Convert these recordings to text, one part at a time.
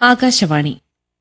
ആകാശവാണി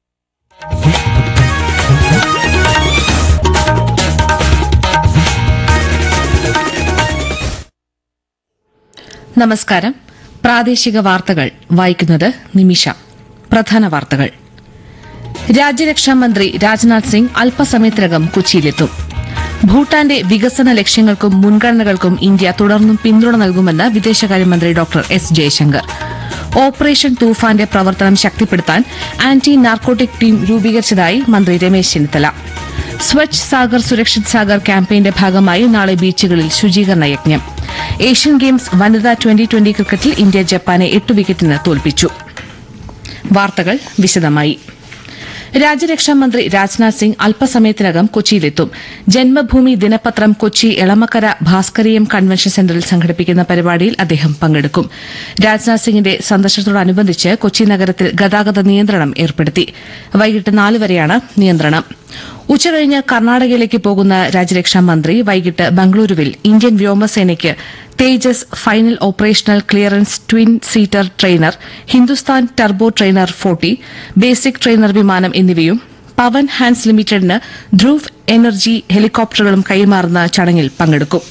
നമസ്കാരം പ്രാദേശിക വാർത്തകൾ വായിക്കുന്നത് നിമിഷ പ്രധാന വാർത്തകൾ രാജ്യരക്ഷാ മന്ത്രി രാജ്നാഥ് സിംഗ് അല്പസമയത്തിനകം കൊച്ചിയിലെത്തും ഭൂട്ടാന്റെ വികസന ലക്ഷ്യങ്ങൾക്കും മുൻഗണനകൾക്കും ഇന്ത്യ തുടർന്നും പിന്തുണ നൽകുമെന്ന് വിദേശകാര്യമന്ത്രി ഡോക്ടർ എസ് ജയശങ്കർ ഓപ്പറേഷൻ തൂഫാന്റെ പ്രവർത്തനം ശക്തിപ്പെടുത്താൻ ആന്റി നാർക്കോട്ടിക് ടീം രൂപീകരിച്ചതായി മന്ത്രി രമേശ് ചെന്നിത്തല സ്വച്ഛ് സാഗർ സുരക്ഷിത് സാഗർ ക്യാമ്പയിന്റെ ഭാഗമായി നാളെ ബീച്ചുകളിൽ ശുചീകരണ യജ്ഞം ഏഷ്യൻ ഗെയിംസ് വനിതാ ട്വന്റി ട്വന്റി ക്രിക്കറ്റിൽ ഇന്ത്യ ജപ്പാനെ എട്ട് വിക്കറ്റിന് തോൽപ്പിച്ചു വാർത്തകൾ വിശദമായി രാജ്യരക്ഷാ മന്ത്രി രാജ്നാഥ് സിംഗ് അല്പസമയത്തിനകം കൊച്ചിയിലെത്തും ജന്മഭൂമി ദിനപത്രം കൊച്ചി എളമക്കര ഭാസ്കരീയം കൺവെൻഷൻ സെന്ററിൽ സംഘടിപ്പിക്കുന്ന പരിപാടിയിൽ അദ്ദേഹം പങ്കെടുക്കും രാജ്നാഥ് സിംഗിന്റെ സന്ദർശനത്തോടനുബന്ധിച്ച് കൊച്ചി നഗരത്തിൽ ഗതാഗത നിയന്ത്രണം ഏർപ്പെടുത്തി വൈകിട്ട് നാല് വരെയാണ് നിയന്ത്രണം ഉച്ചകഴിഞ്ഞ് കർണാടകയിലേക്ക് പോകുന്ന രാജ്യരക്ഷാ മന്ത്രി വൈകിട്ട് ബംഗളൂരുവിൽ ഇന്ത്യൻ വ്യോമസേനയ്ക്ക് Tejas final operational clearance twin seater trainer Hindustan turbo trainer forty basic trainer വിമാനം എന്നിവയും പവൻ ഹാൻഡ്സ് ലിമിറ്റഡിന് ധ്രുവ് എനർജി ഹെലികോപ്റ്ററുകളും കൈമാറുന്ന ചടങ്ങിൽ പങ്കെടുക്കും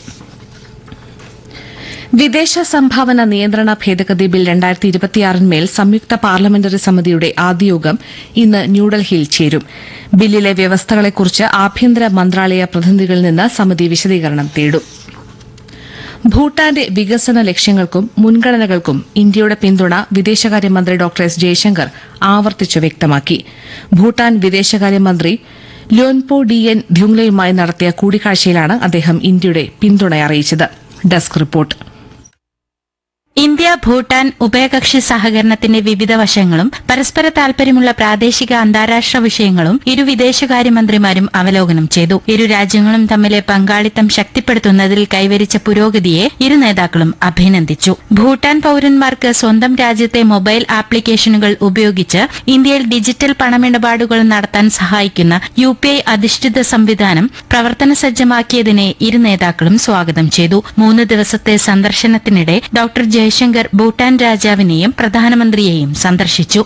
വിദേശ സംഭാവന നിയന്ത്രണ ഭേദഗതി ബിൽ രണ്ടായിരത്തി ഇരുപത്തിയാറിന്മേൽ സംയുക്ത പാർലമെന്ററി സമിതിയുടെ ആദ്യ യോഗം ഇന്ന് ന്യൂഡൽഹിയിൽ ചേരും ബില്ലിലെ വ്യവസ്ഥകളെക്കുറിച്ച് ആഭ്യന്തര മന്ത്രാലയ പ്രതിനിധികളിൽ നിന്ന് സമിതി വിശദീകരണം തേടും ഭൂട്ടാന്റെ വികസന ലക്ഷ്യങ്ങൾക്കും മുൻഗണനകൾക്കും ഇന്ത്യയുടെ പിന്തുണ വിദേശകാര്യമന്ത്രി ഡോക്ടർ എസ് ജയശങ്കർ ആവർത്തിച്ചു വ്യക്തമാക്കി ഭൂട്ടാൻ വിദേശകാര്യമന്ത്രി ല്യോൻപോ ഡി എൻ ധ്യുങ്ലയുമായി നടത്തിയ കൂടിക്കാഴ്ചയിലാണ് അദ്ദേഹം ഇന്ത്യയുടെ പിന്തുണ അറിയിച്ചത് ഡെസ്ക് റിപ്പോർട്ട് ഇന്ത്യ ഭൂട്ടാൻ ഉഭയകക്ഷി സഹകരണത്തിന്റെ വിവിധ വശങ്ങളും പരസ്പര താൽപര്യമുള്ള പ്രാദേശിക അന്താരാഷ്ട്ര വിഷയങ്ങളും ഇരു വിദേശകാര്യമന്ത്രിമാരും അവലോകനം ചെയ്തു ഇരു രാജ്യങ്ങളും തമ്മിലെ പങ്കാളിത്തം ശക്തിപ്പെടുത്തുന്നതിൽ കൈവരിച്ച പുരോഗതിയെ ഇരു നേതാക്കളും അഭിനന്ദിച്ചു ഭൂട്ടാൻ പൌരന്മാർക്ക് സ്വന്തം രാജ്യത്തെ മൊബൈൽ ആപ്ലിക്കേഷനുകൾ ഉപയോഗിച്ച് ഇന്ത്യയിൽ ഡിജിറ്റൽ പണമിടപാടുകൾ നടത്താൻ സഹായിക്കുന്ന യു പി ഐ അധിഷ്ഠിത സംവിധാനം പ്രവർത്തന സജ്ജമാക്കിയതിനെ ഇരു നേതാക്കളും സ്വാഗതം ചെയ്തു മൂന്ന് ദിവസത്തെ സന്ദർശനത്തിനിടെ ഡോക്ടർ ജയശങ്കർ ഭൂട്ടാൻ രാജാവിനെയും പ്രധാനമന്ത്രിയെയും സന്ദർശിച്ചു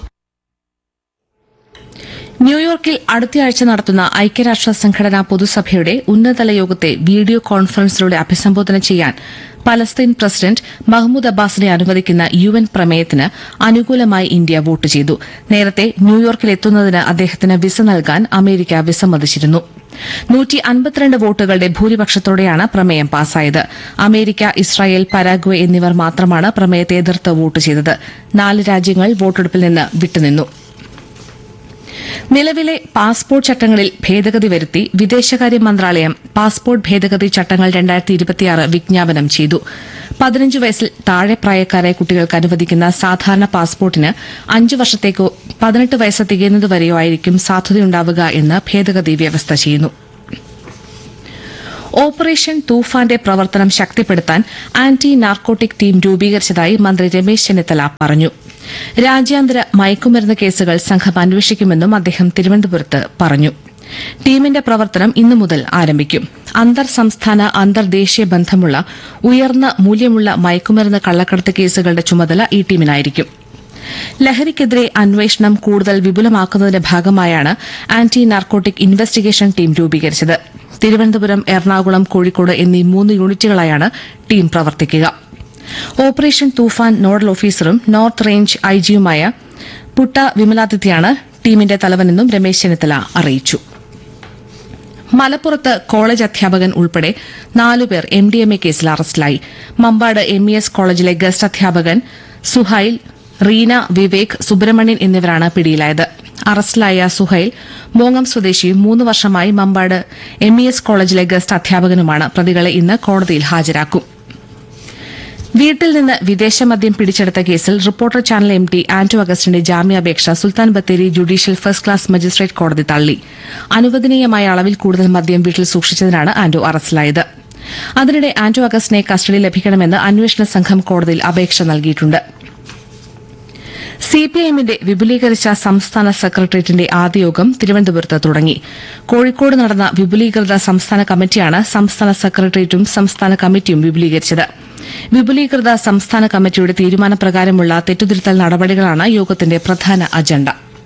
ന്യൂയോർക്കിൽ അടുത്തയാഴ്ച നടത്തുന്ന ഐക്യരാഷ്ട്ര സംഘടനാ പൊതുസഭയുടെ ഉന്നതതല യോഗത്തെ വീഡിയോ കോൺഫറൻസിലൂടെ അഭിസംബോധന ചെയ്യാൻ പലസ്തീൻ പ്രസിഡന്റ് മഹ്മൂദ് അബ്ബാസിനെ അനുവദിക്കുന്ന യു എൻ പ്രമേയത്തിന് അനുകൂലമായി ഇന്ത്യ വോട്ട് ചെയ്തു നേരത്തെ ന്യൂയോർക്കിൽ എത്തുന്നതിന് അദ്ദേഹത്തിന് വിസ നൽകാൻ അമേരിക്ക വിസമ്മതിച്ചിരുന്നു നൂറ്റി അൻപത്തിരണ്ട് വോട്ടുകളുടെ ഭൂരിപക്ഷത്തോടെയാണ് പ്രമേയം പാസായത് അമേരിക്ക ഇസ്രായേൽ പരാഗ്വെ എന്നിവർ മാത്രമാണ് പ്രമേയത്തെ എതിർത്ത് വോട്ട് ചെയ്തത് നാല് രാജ്യങ്ങൾ വോട്ടെടുപ്പിൽ നിന്ന് വിട്ടുനിന്നു നിലവിലെ പാസ്പോർട്ട് ചട്ടങ്ങളിൽ ഭേദഗതി വരുത്തി വിദേശകാര്യ മന്ത്രാലയം പാസ്പോർട്ട് ഭേദഗതി ചട്ടങ്ങൾ രണ്ടായിരത്തി ഇരുപത്തിയാറ് വിജ്ഞാപനം ചെയ്തു പതിനഞ്ച് വയസ്സിൽ താഴെ പ്രായക്കാരായ കുട്ടികൾക്ക് അനുവദിക്കുന്ന സാധാരണ പാസ്പോർട്ടിന് അഞ്ച് വർഷത്തേക്കോ പതിനെട്ട് വയസ്സ് തികയുന്നതുവരെയോ ആയിരിക്കും സാധുതയുണ്ടാവുക എന്ന് ഭേദഗതി വ്യവസ്ഥ ചെയ്യുന്നു ഓപ്പറേഷൻ തൂഫാന്റെ പ്രവർത്തനം ശക്തിപ്പെടുത്താൻ ആന്റി നാർക്കോട്ടിക് ടീം രൂപീകരിച്ചതായി മന്ത്രി രമേശ് ചെന്നിത്തല പറഞ്ഞു രാജ്യാന്തര മയക്കുമരുന്ന് കേസുകൾ സംഘം അന്വേഷിക്കുമെന്നും അദ്ദേഹം തിരുവനന്തപുരത്ത് പറഞ്ഞു ടീമിന്റെ പ്രവർത്തനം ഇന്നു മുതൽ ആരംഭിക്കും അന്തർ സംസ്ഥാന അന്തർദേശീയ ബന്ധമുള്ള ഉയർന്ന മൂല്യമുള്ള മയക്കുമരുന്ന് കള്ളക്കടത്ത് കേസുകളുടെ ചുമതല ഈ ടീമിനായിരിക്കും ലഹരിക്കെതിരെ അന്വേഷണം കൂടുതൽ വിപുലമാക്കുന്നതിന്റെ ഭാഗമായാണ് ആന്റി നാർക്കോട്ടിക് ഇൻവെസ്റ്റിഗേഷൻ ടീം രൂപീകരിച്ചത് തിരുവനന്തപുരം എറണാകുളം കോഴിക്കോട് എന്നീ മൂന്ന് യൂണിറ്റുകളായാണ് ടീം പ്രവർത്തിക്കുക ഓപ്പറേഷൻ തൂഫാൻ നോഡൽ ഓഫീസറും നോർത്ത് റേഞ്ച് ഐജിയുമായ പുട്ട വിമലാദിത്യയാണ് ടീമിന്റെ തലവനെന്നും രമേശ് ചെന്നിത്തല അറിയിച്ചു മലപ്പുറത്ത് കോളേജ് അധ്യാപകൻ ഉൾപ്പെടെ നാലുപേർ എം ഡി എം എ കേസിൽ അറസ്റ്റിലായി മമ്പാട് എം ഇ എസ് കോളേജിലെ ഗസ്റ്റ് അധ്യാപകൻ സുഹൈൽ റീന വിവേക് സുബ്രഹ്മണ്യൻ എന്നിവരാണ് പിടിയിലായത് അറസ്റ്റിലായ സുഹൈൽ മോങ്ങം സ്വദേശിയും മൂന്ന് വർഷമായി മമ്പാട് എം ഇ എസ് കോളേജിലെ ഗസ്റ്റ് അധ്യാപകനുമാണ് പ്രതികളെ ഇന്ന് കോടതിയിൽ ഹാജരാക്കും വീട്ടിൽ നിന്ന് വിദേശമദ്യം പിടിച്ചെടുത്ത കേസിൽ reporter channel M T Anto അഗസ്റ്റിന്റെ ജാമ്യാപേക്ഷ Sultan Bathery judicial first class magistrate കോടതി തള്ളി അനുവദനീയമായ അളവിൽ കൂടുതൽ മദ്യം വീട്ടിൽ സൂക്ഷിച്ചതിനാണ് ആന്റോ അറസ്റ്റിലായത് അതിനിടെ ആന്റോ അഗസ്റ്റിനെ കസ്റ്റഡി ലഭിക്കണമെന്ന് അന്വേഷണ സംഘം കോടതിയിൽ അപേക്ഷ നൽകിയിട്ടുണ്ട് സിപിഐഎമ്മിന്റെ വിപുലീകരിച്ച സംസ്ഥാന സെക്രട്ടേറിയറ്റിന്റെ ആദ്യ യോഗം തിരുവനന്തപുരത്ത് തുടങ്ങി കോഴിക്കോട് നടന്ന വിപുലീകൃത സംസ്ഥാന കമ്മിറ്റിയാണ് സംസ്ഥാന സെക്രട്ടേറിയറ്റും സംസ്ഥാന കമ്മിറ്റിയും വിപുലീകരിച്ചത് വിപുലീകൃത സംസ്ഥാന കമ്മിറ്റിയുടെ തീരുമാനപ്രകാരമുള്ള തെറ്റുതിരുത്തൽ നടപടികളാണ് യോഗത്തിന്റെ പ്രധാന അജണ്ട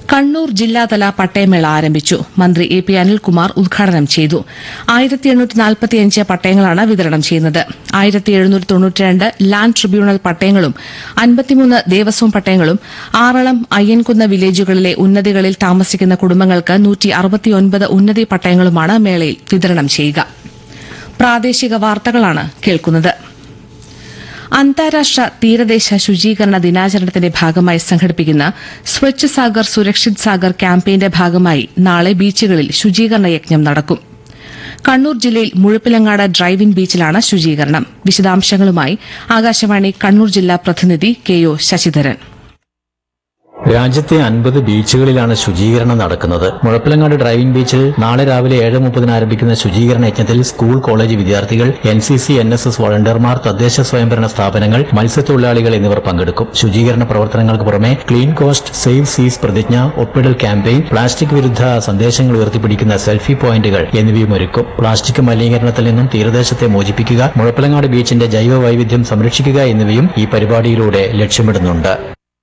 കണ്ണൂർ ജില്ലാതല പട്ടയമേള ആരംഭിച്ചു മന്ത്രി എ പി അനിൽകുമാർ ഉദ്ഘാടനം ചെയ്തു ആയിരത്തി എണ്ണൂറ്റി നാൽപ്പത്തിയഞ്ച് പട്ടയങ്ങളാണ് വിതരണം ചെയ്യുന്നത് ആയിരത്തി എഴുന്നൂറ്റി തൊണ്ണൂറ്റിരണ്ട് ലാൻഡ് ട്രിബ്യൂണൽ പട്ടയങ്ങളും അൻപത്തിമൂന്ന് ദേവസ്വം പട്ടയങ്ങളും ആറളം അയ്യൻകുന്ന് വില്ലേജുകളിലെ ഉന്നതികളിൽ താമസിക്കുന്ന കുടുംബങ്ങൾക്ക് നൂറ്റി അറുപത്തിയൊൻപത് ഉന്നതി പട്ടയങ്ങളുമാണ് മേളയിൽ വിതരണം ചെയ്യുക പ്രാദേശിക വാർത്തകളാണ് കേൾക്കുന്നത് അന്താരാഷ്ട്ര തീരദേശ ശുചീകരണ ദിനാചരണത്തിന്റെ ഭാഗമായി സംഘടിപ്പിക്കുന്ന സ്വച്ഛ് സാഗർ സുരക്ഷിത് സാഗർ ക്യാമ്പയിന്റെ ഭാഗമായി നാളെ ബീച്ചുകളിൽ ശുചീകരണ യജ്ഞം നടക്കും കണ്ണൂർ ജില്ലയിൽ മുഴപ്പിലങ്ങാട് ഡ്രൈവിൻ ബീച്ചിലാണ് ശുചീകരണം വിശദാംശങ്ങളുമായി ആകാശവാണി കണ്ണൂർ ജില്ലാ പ്രതിനിധി കെ ഒ ശശിധരൻ രാജ്യത്തെ അൻപത് ബീച്ചുകളിലാണ് ശുചീകരണം നടക്കുന്നത് മുഴപ്പിലങ്ങാട് ഡ്രൈവിംഗ് ബീച്ചിൽ നാളെ രാവിലെ ഏഴ് മുപ്പതിന് ആരംഭിക്കുന്ന ശുചീകരണ യജ്ഞത്തിൽ സ്കൂൾ കോളേജ് വിദ്യാർത്ഥികൾ N C C N S S വളണ്ടിയർമാർ തദ്ദേശ സ്വയംഭരണ സ്ഥാപനങ്ങൾ മത്സ്യത്തൊഴിലാളികൾ എന്നിവർ പങ്കെടുക്കും ശുചീകരണ പ്രവർത്തനങ്ങൾക്ക് പുറമെ ക്ലീൻ കോസ്റ്റ് സേവ് സീസ് പ്രതിജ്ഞ ഒപ്പിടൽ ക്യാമ്പയിൻ പ്ലാസ്റ്റിക് വിരുദ്ധ സന്ദേശങ്ങൾ ഉയർത്തിപ്പിടിക്കുന്ന സെൽഫി പോയിന്റുകൾ എന്നിവയും ഒരുക്കും പ്ലാസ്റ്റിക് മലിനീകരണത്തിൽ നിന്നും തീരദേശത്തെ മോചിപ്പിക്കുക മുഴപ്പിലങ്ങാട് ബീച്ചിന്റെ ജൈവ വൈവിധ്യം സംരക്ഷിക്കുക എന്നിവയും ഈ പരിപാടിയിലൂടെ ലക്ഷ്യമിടുന്നുണ്ട്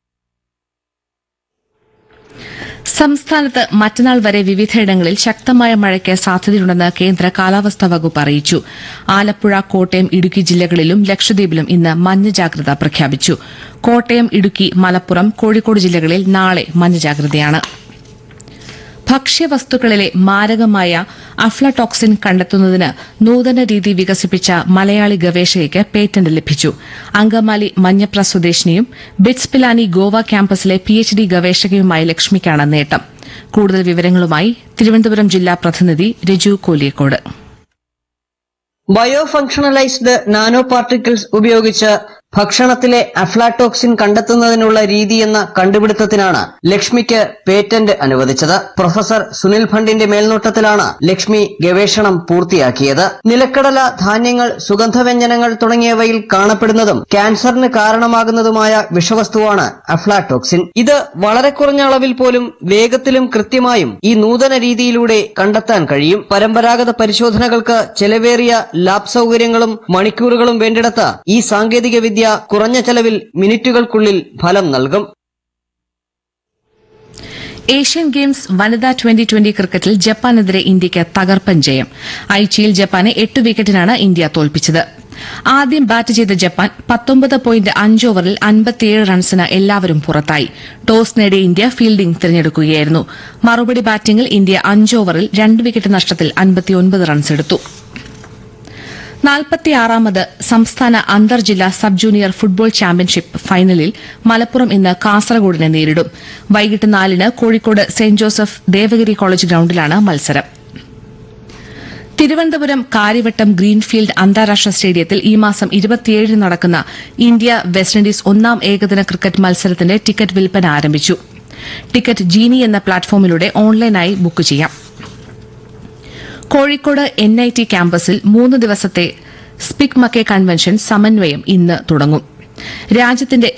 സംസ്ഥാനത്ത് മറ്റന്നാൾ വരെ വിവിധയിടങ്ങളിൽ ശക്തമായ മഴയ്ക്ക് സാധ്യതയുണ്ടെന്ന് കേന്ദ്ര കാലാവസ്ഥാ വകുപ്പ് അറിയിച്ചു ആലപ്പുഴ കോട്ടയം ഇടുക്കി ജില്ലകളിലും ലക്ഷദ്വീപിലും ഇന്ന് മഞ്ഞ ജാഗ്രത പ്രഖ്യാപിച്ചു കോട്ടയം ഇടുക്കി മലപ്പുറം കോഴിക്കോട് ജില്ലകളിൽ നാളെ മഞ്ഞ ജാഗ്രതയാണ് ഭക്ഷ്യവസ്തുക്കളിലെ മാരകമായ അഫ്ലടോക്സിൻ കണ്ടെത്തുന്നതിന് നൂതന രീതി വികസിപ്പിച്ച മലയാളി ഗവേഷകയ്ക്ക് പേറ്റന്റ് ലഭിച്ചു അങ്കമാലി മഞ്ഞപ്ര സ്വദേശിനിയും ബിറ്റ്സ് പിലാനി ഗോവ ക്യാമ്പസിലെ പിഎച്ച്ഡി ഗവേഷകയുമായ ലക്ഷ്മിക്കാണ് നേട്ടം കൂടുതൽ വിവരങ്ങളുമായി തിരുവനന്തപുരം ജില്ലാ പ്രതിനിധി Raju Koliyakode bio functionalised nano particles ഉപയോഗിച്ച് ഭക്ഷണത്തിലെ അഫ്ലാടോക്സിൻ കണ്ടെത്തുന്നതിനുള്ള രീതി എന്ന കണ്ടുപിടുത്തത്തിനാണ് ലക്ഷ്മിക്ക് പേറ്റന്റ് അനുവദിച്ചത് പ്രൊഫസർ സുനിൽ ഭണ്ടിന്റെ മേൽനോട്ടത്തിലാണ് ലക്ഷ്മി ഗവേഷണം പൂർത്തിയാക്കിയത് നിലക്കടല ധാന്യങ്ങൾ സുഗന്ധവ്യഞ്ജനങ്ങൾ തുടങ്ങിയവയിൽ കാണപ്പെടുന്നതും ക്യാൻസറിന് കാരണമാകുന്നതുമായ വിഷവസ്തുവാണ് അഫ്ലാടോക്സിൻ ഇത് വളരെ കുറഞ്ഞ അളവിൽ പോലും വേഗത്തിലും കൃത്യമായും ഈ നൂതന രീതിയിലൂടെ കണ്ടെത്താൻ കഴിയും പരമ്പരാഗത പരിശോധനകൾക്ക് ചെലവേറിയ ലാബ് സൗകര്യങ്ങളും മണിക്കൂറുകളും വേണ്ടിടത്ത് ഈ സാങ്കേതിക വിദ്യ കുറഞ്ഞ ചെലവിൽ മിനിറ്റുകൾക്കുള്ളിൽ ഫലം നൽകും ഏഷ്യൻ ഗെയിംസ് വനിതാ ട്വന്റി ട്വന്റി ക്രിക്കറ്റിൽ ജപ്പാനെതിരെ ഇന്ത്യയ്ക്ക് തകർപ്പൻ ജയം ഐച്ചിയിൽ ജപ്പാനെ എട്ട് വിക്കറ്റിനാണ് ഇന്ത്യ തോൽപ്പിച്ചത് ആദ്യം ബാറ്റ് ചെയ്ത ജപ്പാൻ പത്തൊമ്പത് പോയിന്റ് അഞ്ച് ഓവറിൽ അൻപത്തിയേഴ് റൺസിന് എല്ലാവരും പുറത്തായി ടോസ് നേടിയ ഇന്ത്യ ഫീൽഡിംഗ് തിരഞ്ഞെടുക്കുകയായിരുന്നു മറുപടി ബാറ്റിംഗിൽ ഇന്ത്യ അഞ്ച് ഓവറിൽ രണ്ട് വിക്കറ്റ് നഷ്ടത്തിൽ അൻപത്തിയൊൻപത് റൺസെടുത്തു നാൽപ്പത്തിയാറാമത് സംസ്ഥാന അന്തർജില്ലാ സബ് ജൂനിയർ ഫുട്ബോൾ ചാമ്പ്യൻഷിപ്പ് ഫൈനലിൽ മലപ്പുറം ഇന്ന് കാസർഗോഡിനെ നേരിടും വൈകിട്ട് നാലിന് കോഴിക്കോട് സെന്റ് ജോസഫ് ദേവഗിരി കോളേജ് ഗ്രൌണ്ടിലാണ് മത്സരം തിരുവനന്തപുരം കാര്യവട്ടം ഗ്രീൻഫീൽഡ് അന്താരാഷ്ട്ര സ്റ്റേഡിയത്തിൽ ഈ മാസം ഇരുപത്തിയേഴിന് നടക്കുന്ന ഇന്ത്യ വെസ്റ്റ് ഇൻഡീസ് ഒന്നാം ഏകദിന ക്രിക്കറ്റ് മത്സരത്തിന്റെ ടിക്കറ്റ് വിൽപ്പന ആരംഭിച്ചു ടിക്കറ്റ് ജീനി എന്ന പ്ലാറ്റ്ഫോമിലൂടെ ഓൺലൈനായി ബുക്ക് ചെയ്യാം കോഴിക്കോട് എൻ ഐ ടി ക്യാമ്പസിൽ മൂന്ന് ദിവസത്തെ സ്പിക് മക്കേ കൺവെൻഷൻ സമന്വയം ഇന്ന് തുടങ്ങും രാജ്യത്തിന്റെ